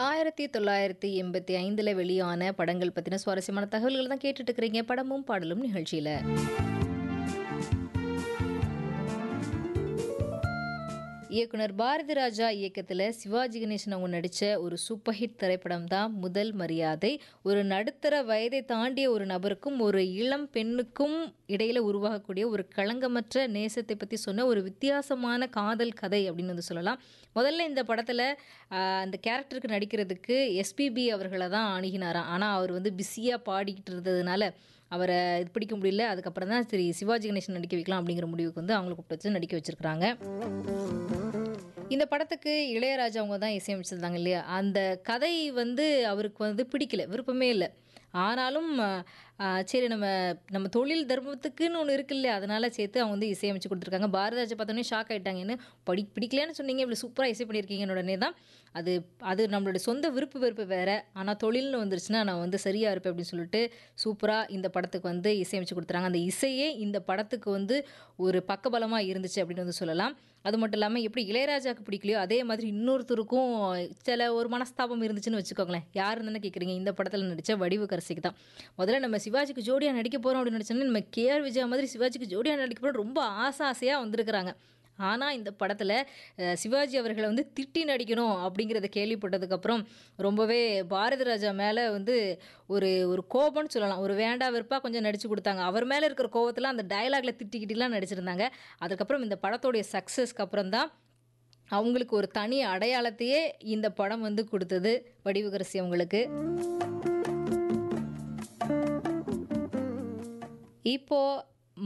ஆயிரத்தி தொள்ளாயிரத்தி எண்பத்தி ஐந்தில் வெளியான படங்கள் பற்றின சுவாரஸ்யமான தகவல்கள் தான் கேட்டுட்டு இருக்கிறீங்க படமும் பாடலும் நிகழ்ச்சியில் இயக்குனர் பாரதி ராஜா இயக்கத்தில் சிவாஜி கணேசன் அவங்க நடித்த ஒரு சூப்பர் ஹிட் திரைப்படம் தான் முதல் மரியாதை ஒரு நடுத்தர வயதை தாண்டிய ஒரு நபருக்கும் ஒரு இளம் பெண்ணுக்கும் இடையில உருவாகக்கூடிய ஒரு களங்கமற்ற நேசத்தை பற்றி சொன்ன ஒரு வித்தியாசமான காதல் கதை அப்படின்னு வந்து சொல்லலாம் முதல்ல இந்த படத்தில் அந்த கேரக்டருக்கு நடிக்கிறதுக்கு எஸ்பிபி அவர்களை தான் அணுகினாராம் ஆனால் அவர் வந்து பிஸியாக பாடிக்கிட்டு இருந்ததுனால அவரை இது பிடிக்க முடியல அதுக்கப்புறம் தான் சரி சிவாஜி கணேசன் நடிக்க வைக்கலாம் அப்படிங்கிற முடிவுக்கு வந்து அவங்களை கூப்பிட்டு வச்சு நடிக்க வச்சிருக்கிறாங்க இந்த படத்துக்கு இளையராஜா அவங்க தான் இசையமைச்சிருந்தாங்க இல்லையா அந்த கதை வந்து அவருக்கு வந்து பிடிக்கல விருப்பமே இல்லை ஆனாலும் ஆஹ், சரி நம்ம நம்ம தொழில் தர்மத்துக்குன்னு ஒன்று இருக்கு இல்லையா அதனால சேர்த்து அவங்க வந்து இசையமைச்சு கொடுத்துருக்காங்க பாரதிராஜா பார்த்தோன்னே ஷாக் ஆயிட்டாங்க என்ன படி பிடிக்கலன்னு சொன்னீங்க இவ்வளோ சூப்பராக இசை பண்ணியிருக்கீங்கன்னு உடனே தான் அது அது நம்மளுடைய சொந்த விருப்பு வெறுப்பு வேறு ஆனால் தொழில்னு வந்துருச்சுன்னா நான் வந்து சரியாக இருப்பேன் அப்படின்னு சொல்லிட்டு சூப்பராக இந்த படத்துக்கு வந்து இசையமைச்சு கொடுத்துறாங்க அந்த இசையே இந்த படத்துக்கு வந்து ஒரு பக்கபலமாக இருந்துச்சு அப்படின்னு வந்து சொல்லலாம் அது மட்டும் இல்லாமல் எப்படி இளையராஜாக்கு பிடிக்கலையோ அதே மாதிரி இன்னொருத்தருக்கும் சில ஒரு மனஸ்தாபம் இருந்துச்சுன்னு வச்சுக்கோங்களேன் யாருன்னு தானே கேட்குறீங்க இந்த படத்தில் நடித்த வடிவுக்கரசிக்கு தான் முதல்ல நம்ம சிவாஜிக்கு ஜோடியாக நடிக்க போகிறோம் அப்படின்னு நினச்சோன்னா நம்ம கேஆர் விஜயா மாதிரி சிவாஜிக்கு ஜோடியாக நடிக்க போகிறோம் ரொம்ப ஆசை ஆசையாக வந்திருக்கிறாங்க ஆனால் இந்த படத்தில் அஹ், சிவாஜி அவர்களை வந்து திட்டி நடிக்கணும் அப்படிங்கிறத கேள்விப்பட்டதுக்கப்புறம் ரொம்பவே பாரதி ராஜா மேலே வந்து ஒரு ஒரு கோபம்னு சொல்லலாம் ஒரு வேண்டா வெறுப்பாக கொஞ்சம் நடிச்சு கொடுத்தாங்க அவர் மேலே இருக்கிற கோபத்தில் அந்த டயலாக்ல திட்டிக்கிட்டிலாம் நடிச்சிருந்தாங்க அதுக்கப்புறம் இந்த படத்தோடைய சக்ஸஸ்க்கு அப்புறம் தான் அவங்களுக்கு ஒரு தனி அடையாளத்தையே இந்த படம் வந்து கொடுத்தது வடிவுகரசி அவங்களுக்கு இப்போ